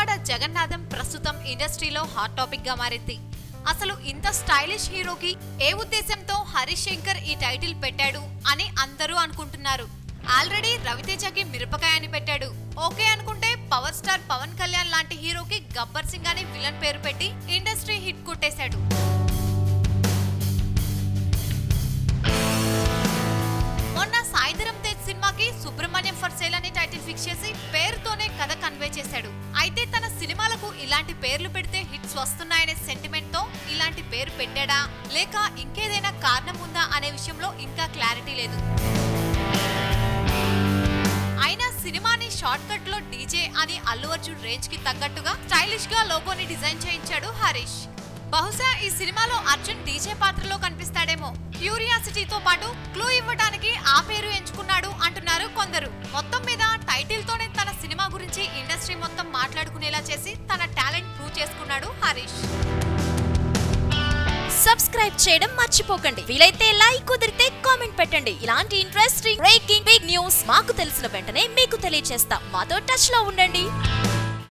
దువ్వాడ జగన్నాథం ప్రస్తుతం ఇండస్ట్రీలో hot topic గా మారింది అసలు ఇంత స్టైలిష్ హీరోకి ఏ ఉద్దేశంతో హరీష్ శంకర్ ఈ టైటిల్ పెట్టాడు అని అందరూ అనుకుంటున్నారు ఆల్రెడీ రవితేజకి మిరపకాయ అని పెట్టాడు ఓకే అనుకుంటే పవర్ స్టార్ పవన్ కళ్యాణ్ లాంటి హీరోకి గబ్బర్ సింగ్ అని విలన్ పేరు పెట్టి ఇండస్ట్రీ హిట్ కొట్టేశాడు మొన్న సాయిధరం తేజ్ సినిమాకి సుబ్రహ్మణ్యం ఫర్ సేల్ అనే టైటిల్ ఫిక్స్ చేసి పేరుతోనే కథ కన్వే చేశాడు అయితే తన సినిమాలకు ఇలాంటి పేర్లు పెడితే హిట్స్ వస్తున్నాయనే సెంటిమెంట్ తో ఇలాంటి పేరు పెట్టాడా లేక ఇంకేదైనా కారణం ఉందా అనే విషయంలో ఇంకా క్లారిటీ లేదు అయినా సినిమాని షార్ట్ కట్ లో డీజే అని అల్లు అర్జున్ రేంజ్ కి తగ్గట్టుగా స్టైలిష్ గా లోగోని డిజైన్ చేయించాడు హరీష్ బహుశా ఈ సినిమాలో అర్జున్ డీజే పాత్రలో కనిపిస్తాడేమో క్యూరియాసిటీతో పాటు క్లూ ఇవ్వడానికి ఆ పేరు ఎంచుకున్నాడు అంటున్నారు కొందరు మొత్తం మీద టైటిల్ తోనే తన సినిమా గురించి ఇండస్ట్రీ మొత్తం మాట్లాడుకునేలా చేసి తన టాలెంట్ ప్రూవ్ చేసుకున్నాడు హరీష్ సబ్స్క్రైబ్ చేయడం మర్చిపోకండి వీలైతే లైక్ కుదిరితే కామెంట్ పెట్టండి ఇలాంటి ఇంట్రెస్టింగ్ బ్రేకింగ్ బిగ్ న్యూస్ మాకు తెలిసిన వెంటనే మీకు తెలియజేస్తాం మాతో టచ్ లో ఉండండి